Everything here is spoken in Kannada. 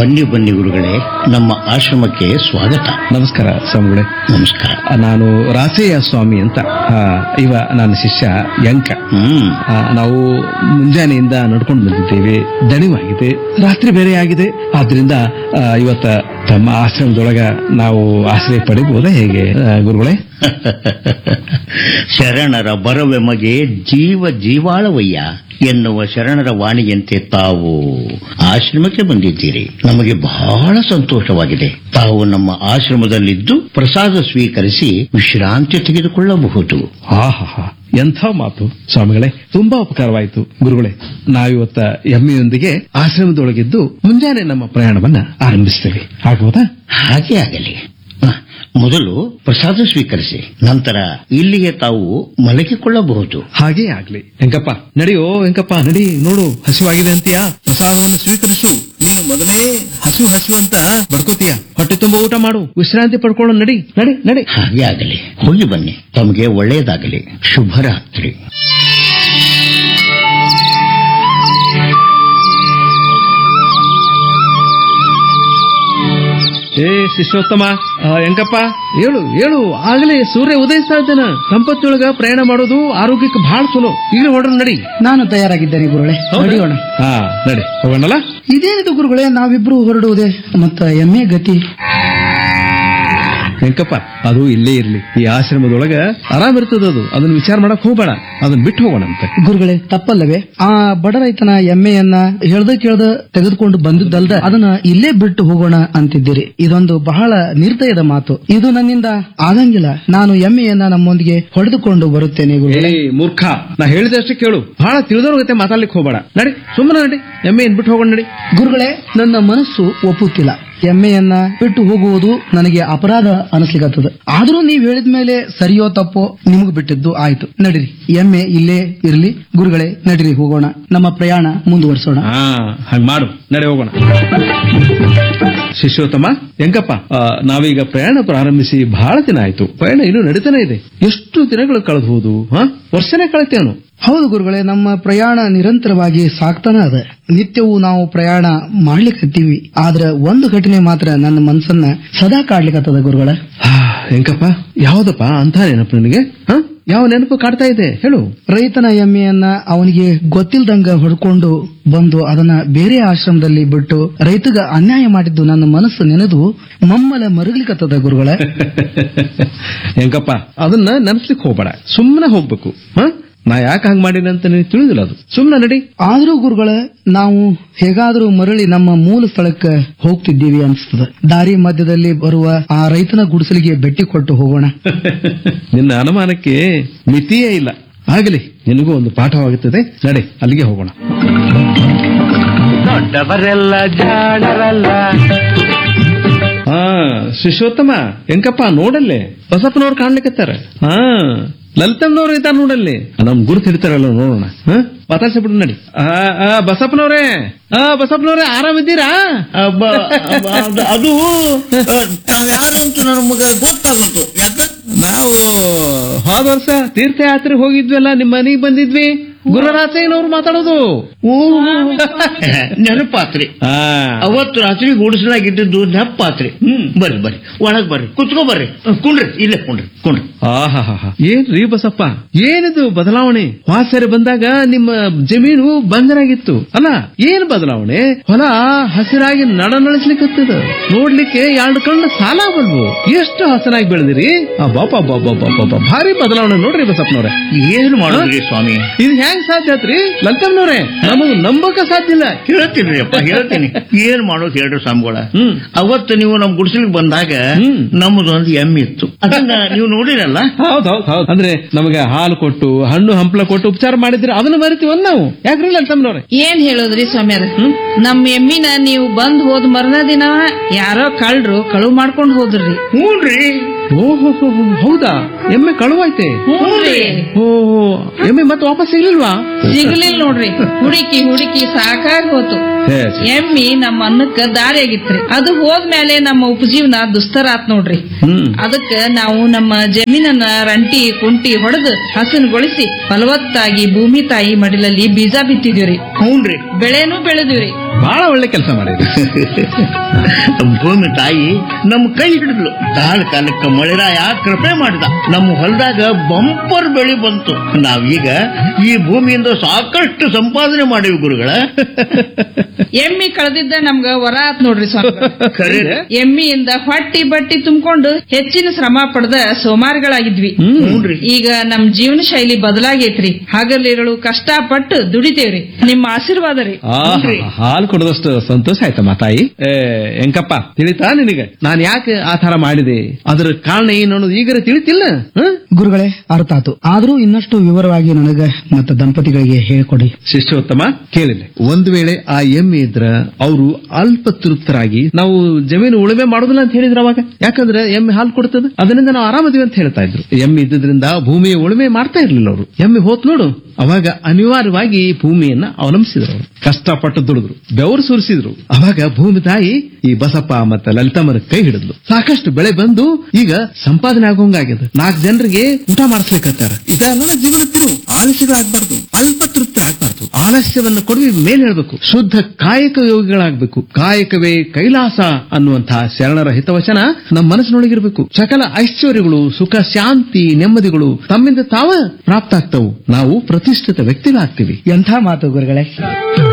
ಬನ್ನಿ ಬನ್ನಿ ಗುರುಗಳೇ ನಮ್ಮ ಆಶ್ರಮಕ್ಕೆ ಸ್ವಾಗತ ನಮಸ್ಕಾರ ಸ್ವಾಮಿಗಳೇ ನಮಸ್ಕಾರ ನಾನು ರಾಸಯ್ಯ ಸ್ವಾಮಿ ಅಂತ ಆ, ಇವ ನನ್ನ ಶಿಷ್ಯ ಯಂಕ ಹ್ಮ್ ಆ, ನಾವು ಮುಂಜಾನೆಯಿಂದ ನಡ್ಕೊಂಡು ಬಂದಿದ್ದೇವೆ ದಣಿವಾಗಿದೆ ರಾತ್ರಿ ಬೇರೆ ಆಗಿದೆ ಆದ್ರಿಂದ ಆ, ಇವತ್ತ ತಮ್ಮ ಆಶ್ರಮದೊಳಗ ನಾವು ಆಶ್ರಯ ಪಡಿಬಹುದಾ ಹೇಗೆ ಆ, ಗುರುಗಳೇ ಶರಣರ ಬರವೆಮಗೆ ಜೀವ ಜೀವಾಳವಯ್ಯ ಎನ್ನುವ ಶರಣರ ವಾಣಿಯಂತೆ ತಾವು ಆಶ್ರಮಕ್ಕೆ ಬಂದಿದ್ದೀರಿ ನಮಗೆ ಬಹಳ ಸಂತೋಷವಾಗಿದೆ ತಾವು ನಮ್ಮ ಆಶ್ರಮದಲ್ಲಿದ್ದು ಪ್ರಸಾದ ಸ್ವೀಕರಿಸಿ ವಿಶ್ರಾಂತಿ ತೆಗೆದುಕೊಳ್ಳಬಹುದು ಆಹಾ ಎಂಥ ಮಾತು ಸ್ವಾಮಿಗಳೇ ತುಂಬಾ ಉಪಕಾರವಾಯಿತು ಗುರುಗಳೇ ನಾವಿವತ್ತ ಎಮ್ಮೆಯೊಂದಿಗೆ ಆಶ್ರಮದೊಳಗಿದ್ದು ಮುಂಜಾನೆ ನಮ್ಮ ಪ್ರಯಾಣವನ್ನ ಆರಂಭಿಸ್ತೇವೆ ಆಗ್ಬೋದಾ ಹಾಗೆ ಆಗಲಿ ಹ, ಮೊದಲು ಪ್ರಸಾದ ಸ್ವೀಕರಿಸಿ ನಂತರ ಇಲ್ಲಿಗೆ ತಾವು ಮಲಗಿಕೊಳ್ಳಬಹುದು ಹಾಗೇ ಆಗ್ಲಿ ವೆಂಕಪ್ಪ ನಡೆಯೋ ವೆಂಕಪ್ಪ ನಡಿ ನೋಡು ಹಸಿವಾಗಿದೆ ಅಂತೀಯಾ ಪ್ರಸಾದವನ್ನು ಸ್ವೀಕರಿಸು ನೀನು ಮೊದಲೇ ಹಸು ಹಸು ಅಂತ ಬಡ್ಕೋತೀಯ ಹೊಟ್ಟೆ ತುಂಬ ಊಟ ಮಾಡು ವಿಶ್ರಾಂತಿ ಪಡ್ಕೊಳ್ಳೋ ನಡಿ ನಡಿ ನಡಿ ಹಾಗೆ ಆಗಲಿ ಹೋಗಿ ಬನ್ನಿ ತಮಗೆ ಒಳ್ಳೆಯದಾಗಲಿ ಶುಭರಾತ್ರಿ ಏ ಶಿಷ್ಯೋತ್ತಮ ಆ, ವೆಂಕಪ್ಪ ಹೇಳು ಹೇಳು ಆಗ್ಲೇ ಸೂರ್ಯ ಉದಯಿಸ್ತಾ ಇದ್ದಾನ ಸಂಪತ್ತಿಯೊಳಗ ಪ್ರಯಾಣ ಮಾಡೋದು ಆರೋಗ್ಯಕ್ಕೆ ಬಹಳ ಚಲೋ ಈಗ ಹೊಡ್ರ ನಡಿ ನಾನು ತಯಾರಾಗಿದ್ದೇನೆ ಗುರುಗಳೇ ನಡೆಯೋಣ ಹಾ ನಡಿ ಹೋಗೋಣಲ್ಲ ಇದೇನಿದು ಗುರುಗಳೇ ನಾವಿಬ್ರು ಹೊರಡುವುದೇ ಮತ್ತ ಎಮ್ಮೆ ಗತಿ ವೆಂಕಪ್ಪ ಅದು ಇಲ್ಲೇ ಇರ್ಲಿ ಈ ಆಶ್ರಮದೊಳಗ ಆರಾಮ್ ಇರ್ತದ ಅದು ಅದನ್ನ ವಿಚಾರ ಮಾಡಕ್ ಹೋಗ್ಬೇಡ ಅದನ್ನ ಬಿಟ್ಟು ಹೋಗೋಣಂತೆ ಗುರುಗಳೇ ತಪ್ಪಲ್ಲವೇ ಆ ಬಡ ರೈತನ ಎಮ್ಮೆಯನ್ನ ಹೇಳ್ದ ಕೇಳ್ದ ತೆಗೆದುಕೊಂಡು ಬಂದಿದ್ದಲ್ದ ಅದನ್ನ ಇಲ್ಲೇ ಬಿಟ್ಟು ಹೋಗೋಣ ಅಂತಿದ್ದೀರಿ ಇದೊಂದು ಬಹಳ ನಿರ್ದಯದ ಮಾತು ಇದು ನನ್ನಿಂದ ಆಗಂಗಿಲ್ಲ ನಾನು ಎಮ್ಮೆಯನ್ನ ನಮ್ಮೊಂದಿಗೆ ಹೊಡೆದುಕೊಂಡು ಬರುತ್ತೇನೆ ಗುರುಗಳೇ ಏ ಮೂರ್ಖ ನಾ ಹೇಳಿದಷ್ಟೇ ಕೇಳು ಬಹಳ ತಿಳಿದವ್ರ ಜೊತೆ ಮಾತಾಡ್ಲಿಕ್ಕೆ ಹೋಗ್ಬೇಡ ನಡಿ ಸುಮ್ಮನೆ ನಡಿ ಎಮ್ಮೆ ಏನ್ ಬಿಟ್ಟು ಹೋಗೋಣ ನಡಿ ಗುರುಗಳೇ ನನ್ನ ಮನಸ್ಸು ಒಪ್ಪುತ್ತಿಲ್ಲ ಎಮ್ಮೆಯನ್ನ ಬಿಟ್ಟು ಹೋಗುವುದು ನನಗೆ ಅಪರಾಧ ಅನಿಸ್ಲಿಕ್ಕತ್ತದ ಆದ್ರೂ ನೀವ್ ಹೇಳಿದ ಮೇಲೆ ಸರಿಯೋ ತಪ್ಪೋ ನಿಮಗ್ ಬಿಟ್ಟಿದ್ದು ಆಯ್ತು ನಡಿರಿ ಎಮ್ಮೆ ಇಲ್ಲೇ ಇರ್ಲಿ ಗುರುಗಳೇ ನಡಿರಿ ಹೋಗೋಣ ನಮ್ಮ ಪ್ರಯಾಣ ಮುಂದುವರಿಸೋಣ ಹಾ ಹಂಗ್ ಮಾಡು ನಡೆ ಹೋಗೋಣ ಶಿಷ್ಯೋತ್ತಮ ಹೆಂಗಪ್ಪ ಆ, ನಾವೀಗ ಪ್ರಯಾಣ ಪ್ರಾರಂಭಿಸಿ ಬಹಳ ದಿನ ಆಯ್ತು ಪ್ರಯಾಣ ಇನ್ನೂ ನಡೀತಾನೆ ಇದೆ ಎಷ್ಟು ದಿನಗಳು ಕಳೆದು ಹೋದು ಹಾ ವರ್ಷನೇ ಕಳಿತೇನು ಹೌದು ಗುರುಗಳೇ ನಮ್ಮ ಪ್ರಯಾಣ ನಿರಂತರವಾಗಿ ಸಾಕ್ತಾನ ಅದ ನಿತ್ಯವೂ ನಾವು ಪ್ರಯಾಣ ಮಾಡ್ಲಿಕ್ಕತ್ತೀವಿ ಆದ್ರೆ ಒಂದು ಘಟನೆ ಮಾತ್ರ ನನ್ನ ಮನಸ್ಸನ್ನ ಸದಾ ಕಾಡ್ಲಿಕ್ಕತ್ತದ ಗುರುಗಳ ಹೆಂಗಪ್ಪ ಯಾವ್ದಪ್ಪ ಅಂತ ನೆನಪು ನಿನಗೆ ಹಾ ಯಾವ ನೆನಪು ಕಾಡ್ತಾ ಇದೆ ಹೇಳು ರೈತನ ಎಮ್ಮೆಯನ್ನ ಅವನಿಗೆ ಗೊತ್ತಿಲ್ದಂಗ ಹೊಡ್ಕೊಂಡು ಬಂದು ಅದನ್ನ ಬೇರೆ ಆಶ್ರಮದಲ್ಲಿ ಬಿಟ್ಟು ರೈತಗ ಅನ್ಯಾಯ ಮಾಡಿದ್ದು ನನ್ನ ಮನಸ್ಸು ನೆನೆದು ಮಮ್ಮಲ ಮರುಗ್ಲಿಕ್ಕತ್ತದ ಗುರುಗಳ ಹೆಂಗಪ್ಪ ಅದನ್ನ ನೆನಸ್ಲಿಕ್ಕೆ ಹೋಗ್ಬೇಡ ಸುಮ್ಮನೆ ಹೋಗ್ಬೇಕು ಹಾ ನಾ ಯಾಕೆ ಹಂಗ್ ಮಾಡೀನಿ ಅಂತ ನಿನಗೆ ತಿಳಿದಿಲ್ಲ ಅದು ಸುಮ್ಮನೆ ನಡಿ ಆದ್ರೂ ಗುರುಗಳ ನಾವು ಹೇಗಾದ್ರೂ ಮರಳಿ ನಮ್ಮ ಮೂಲ ಸ್ಥಳಕ್ಕೆ ಹೋಗ್ತಿದ್ದೀವಿ ಅನ್ಸ್ತದ ದಾರಿ ಮಧ್ಯದಲ್ಲಿ ಬರುವ ಆ ರೈತನ ಗುಡಿಸಲಿಗೆ ಭೇಟಿ ಕೊಟ್ಟು ಹೋಗೋಣ ನಿನ್ನ ಅನುಮಾನಕ್ಕೆ ಮಿತಿಯೇ ಇಲ್ಲ ಆಗಲಿ ನಿನಗೂ ಒಂದು ಪಾಠವಾಗುತ್ತದೆ ನಡೆ ಅಲ್ಲಿಗೆ ಹೋಗೋಣ ದೊಡ್ಡವರೆಲ್ಲ ಜಾಣರಲ್ಲ ಹಾ ಶಿಶೋತ್ತಮ ಹೆಂಕಪ್ಪ ನೋಡಲ್ಲೇ ಬಸಪ್ಪನವ್ರು ಕಾಣ್ಲಿಕ್ಕತ್ತಾರ ಹಾ ಲಲಿತಮ್ಮನವ್ರು ಇದ್ದಾರೆ ನೋಡಲ್ಲಿ ನಮ್ ಗುರುತು ಹಿಡಿತಾರಲ್ಲ ನೋಡೋಣ ಹಾ ಮಾತಾಡ್ಸಿಬಿಡು ನಡಿ ಆ, ಆ, ಬಸಪ್ಪನವ್ರೇ ಆ ಬಸಪ್ಪನವ್ರೇ ಆರಾಮಿದ್ದೀರಾ ಅಬ್ಬ, ಅಬ್ಬ, ಅದು- ಅದು ಯಾರಂತೂ ನಮಗೆ ಗೊತ್ತಾಗುತ್ತು ಯಾಕ ನಾವು ಹೋದ ವರ್ಷ ತೀರ್ಥಯಾತ್ರೆ ಹೋಗಿದ್ವಲ್ಲ ನಿಮ್ಮ ಮನೆಗೆ ಬಂದಿದ್ವಿ ಗುರುರಾಜಯ್ಯನವ್ರು ಮಾತಾಡೋದು ನೆನಪಾತ್ರಿ ಆ, ಅವತ್ತು ರಾತ್ರಿ ಗೂಡಿಸಲಾಗಿದ್ದದ್ದು ನೆನಪಾತ್ರಿ ಹ್ಮ್ ಬರ್ರಿ ಬರ್ರಿ ಒಳಗ್ ಬರ್ರಿ ಕುತ್ಕೋ ಬರ್ರಿ ಕುಂಡ್ರಿ ಇಲ್ಲೇ ಕುಂಡ್ರಿ ಕುಂಡ್ರಿ ಆಹಾಹಾಹಾ. ಏನ್ರಿ ಬಸಪ್ಪ ಏನಿದು ಬದಲಾವಣೆ ವಾಸರೆ ಬಂದಾಗ ನಿಮ್ಮ ಜಮೀನು ಬಂದರಾಗಿತ್ತು ಅಲ್ಲ ಏನ್ ಬದಲಾವಣೆ ಹೊಲ ಹಸಿರಾಗಿ ನಡ ನಳಿಸ್ಲಿಕ್ಕತ್ತದ ನೋಡ್ಲಿಕ್ಕೆ ಎರಡು ಕಣ್ಣು ಸಾಲ ಬಲ್ವು ಎಷ್ಟು ಹಸನಾಗಿ ಬೆಳೆದಿರಿ ಬಾಪ ಬಾಬಾ ಭಾರಿ ಬದಲಾವಣೆ ನೋಡ್ರಿ ಬಸಪ್ಪನವ್ರೆ ಏನ್ ಮಾಡೋದ್ರಿ ಸ್ವಾಮಿ ಇದು ಹೆಂಗ್ ಸಾಧ್ಯ ಆತ್ರಿ ಲಂಕಮ್ನವ್ರೆ ನಮಗ್ ನಂಬಕ ಸಾಧ್ಯ ಇಲ್ಲ ಹೇಳ್ತೀನಿ ಅಪ್ಪ ಹೇಳ್ತೀನಿ ಏನ್ ಮಾಡೋದು ಹೇಳ್ರಿ ಸ್ವಾಮಿಗಳ ಹ್ಮ್. ಅವತ್ತು ನೀವು ನಮ್ ಗುಡಿಸಲಿಗೆ ಬಂದಾಗ ಹ್ಮ್. ನಮ್ಮದೊಂದು ಎಮ್ಮೆ ಇತ್ತು ಅದನ್ನ ನೀವು ನೋಡಿರಲ್ಲ ಹೌದ್ ಹೌದ್ ಹೌದ್ ಅಂದ್ರೆ ನಮಗೆ ಹಾಲು ಕೊಟ್ಟು ಹಣ್ಣು ಹಂಪಲ ಕೊಟ್ಟು ಉಪಚಾರ ಮಾಡಿದ್ರೆ ಅದನ್ನ ಮರಿತೀವಿ ನಾವು ಯಾಕ್ರಿ ಲಂಕಮ್ನವ್ರೆ ಏನ್ ಹೇಳೋದ್ರಿ ಸ್ವಾಮ್ಯಾರ ನಮ್ ಎಮ್ಮಿನ ನೀವು ಬಂದ್ ಹೋದ್ ಮರನ ದಿನ ಯಾರೋ ಕಳ್ರು ಕಳು ಮಾಡ್ಕೊಂಡ್ ಹೋದ್ರಿ ಹ್ಞೂನ್ರಿ ಓಹೋ ಹೌದಾ ಎಮ್ಮೆ ಕಳುವಾಯ್ತೆ ಹ್ಞೂನ್ರಿ ಓ ಎಮ್ಮೆ ಮತ್ತೆ ವಾಪಸ್ ಸಿಗ್ಲಿಲ್ವಾ ಸಿಗ್ಲಿಲ್ಲ ನೋಡ್ರಿ ಹುಡುಕಿ ಹುಡುಕಿ ಸಾಕಾಗ್ ಹೋತು ಹೇ, ಛೆ. ಎಮ್ಮಿ ನಮ್ಮ ಅನ್ನಕ್ಕ ದಾರಿ ಆಗಿತ್ರಿ ಅದು ಹೋದ್ಮೇಲೆ ನಮ್ಮ ಉಪಜೀವನ ದುಸ್ತರ ಆತ್ ನೋಡ್ರಿ ಹ್ಮ್ ಅದಕ್ಕ ನಾವು ನಮ್ಮ ಜಮೀನನ್ನ ರಂಟಿ ಕುಂಟಿ ಹೊಡೆದು ಹಸನುಗೊಳಿಸಿ ಫಲವತ್ತಾಗಿ ಭೂಮಿ ತಾಯಿ ಮಡಿಲಲ್ಲಿ ಬೀಜ ಬಿತ್ತಿದೀವ್ರಿ ಹ್ಞೂನ್ರಿ ಬೆಳೆನೂ ಬೆಳೆದಿವ್ರಿ ಬಹಳ ಒಳ್ಳೆ ಕೆಲಸ ಮಾಡಿದ್ರಿ ಭೂಮಿ ತಾಯಿ ನಮ್ಮ ಕೈ ಹಿಡಿದ್ಲು ಕಾಲ ಕಾಲಕ್ಕೆ ಮಳೆರಾಯ ಕೃಪೆ ಮಾಡಿದ ನಮ್ಮ ಹೊಲದಾಗ ಬಂಪರ್ ಬೆಳೆ ಬಂತು ನಾವೀಗ ಈ ಭೂಮಿಯಿಂದ ಸಾಕಷ್ಟು ಸಂಪಾದನೆ ಮಾಡಿವಿ ಗುರುಗಳ ಎಮ್ಮಿ ಕಳೆದಿದ್ದ ನಮ್ಗ ವರ ಆತ್ ನೋಡ್ರಿ ಸ್ವಾಮಿ ಖರೆ ಎಮ್ಮಿಯಿಂದ ಹೊಟ್ಟಿ ಬಟ್ಟಿ ತುಂಬಿಕೊಂಡು ಹೆಚ್ಚಿನ ಶ್ರಮ ಪಡೆದ ಸೋಮಾರಿಗಳಾಗಿದ್ವಿ ಹ್ಞೂನ್ರಿ ಈಗ ನಮ್ ಜೀವನ ಶೈಲಿ ಬದಲಾಗೈತ್ರಿ ಹಗಲಿರಳು ಕಷ್ಟಪಟ್ಟು ದುಡಿತೇವ್ರಿ ನಿಮ್ಮ ಆಶೀರ್ವಾದ ರೀ ಆಹಾ, ಹಾಲು ಕೊಡದಷ್ಟು ಸಂತೋಷ ಆಯ್ತಮ್ಮ ತಾಯಿ ಏ, ಎಂಕಪ್ಪ ತಿಳಿತಾ ನಿನಗೆ ನಾನ್ ಯಾಕೆ ಆ ತರ ಮಾಡಿದೆ ಅದರ ಕಾರಣ ಏನು ಅನ್ನೋದು ಈಗರ ತಿಳಿತಿಲ್ಲ ಹ? ಗುರುಗಳೇ ಅರ್ಥ ಆತು ಆದ್ರೂ ಇನ್ನಷ್ಟು ವಿವರವಾಗಿ ನನಗ ಮತ್ತು ದಂಪತಿಗಳಿಗೆ ಹೇಳ್ಕೊಡಿ ಶಿಷ್ಯೋತ್ತಮ ಕೇಳಿಲ್ಲ ಒಂದು ವೇಳೆ ಆ ಎಮ್ಮೆ ಇದ್ರ ಅವರು ಅಲ್ಪ ತೃಪ್ತರಾಗಿ ನಾವು ಜಮೀನು ಉಳುಮೆ ಮಾಡೋದಿಲ್ಲ ಅಂತ ಹೇಳಿದ್ರು ಅವಾಗ ಯಾಕಂದ್ರೆ ಎಮ್ಮೆ ಹಾಲು ಕೊಡ್ತದೆ ಅದರಿಂದ ನಾವು ಆರಾಮದಿವಿ ಅಂತ ಹೇಳ್ತಾ ಇದ್ರು ಎಮ್ಮೆ ಇದ್ದಿದ್ರಿಂದ ಭೂಮಿಯ ಉಳುಮೆ ಮಾಡ್ತಾ ಇರ್ಲಿಲ್ಲ ಅವರು ಎಮ್ಮೆ ಹೋತ್ ನೋಡು ಅವಾಗ ಅನಿವಾರ್ಯವಾಗಿ ಭೂಮಿಯನ್ನ ಅವಲಂಬಿಸಿದ್ರು ಅವರು ಕಷ್ಟಪಟ್ಟು ದುಡಿದ್ರು ಬೆವರು ಸುರಿಸಿದ್ರು ಅವಾಗ ಭೂಮಿ ತಾಯಿ ಈ ಬಸಪ್ಪ ಮತ್ತೆ ಲಲಿತಮ್ಮನ ಕೈ ಹಿಡಿದ್ಲು ಸಾಕಷ್ಟು ಬೆಳೆ ಬಂದು ಈಗ ಸಂಪಾದನೆ ಆಗೋಂಗಾಗ್ಯದ ನಾಲ್ಕು ಜನರಿಗೆ ಊಟ ಮಾಡಿಸ್ಲಿಕ್ಕತ್ತಾರ ಇದೆಲ್ಲ ಜೀವನ ತಿರುವು ಆಲಸ್ಯಗಳಾಗ್ಬಾರ್ದು ಅಲ್ಪ ತೃಪ್ತಿ ಆಗ್ಬಾರ್ದು ಆಲಸ್ಯವನ್ನು ಕೊಡುವ ಮೇಲ್ ಹೇಳ್ಬೇಕು ಶುದ್ಧ ಕಾಯಕ ಯೋಗಿಗಳಾಗ್ಬೇಕು ಕಾಯಕವೇ ಕೈಲಾಸ ಅನ್ನುವಂತಹ ಶರಣರ ಹಿತವಚನ ನಮ್ಮ ಮನಸ್ಸಿನೊಳಗಿರ್ಬೇಕು ಸಕಲ ಐಶ್ವರ್ಯಗಳು ಸುಖ ಶಾಂತಿ ನೆಮ್ಮದಿಗಳು ತಮ್ಮಿಂದ ತಾವ ಪ್ರಾಪ್ತ ಆಗ್ತವು ನಾವು ಪ್ರತಿಷ್ಠಿತ ವ್ಯಕ್ತಿಗಳಾಗ್ತೀವಿ ಎಂಥ ಮಾತು ಗುರುಗಳೇ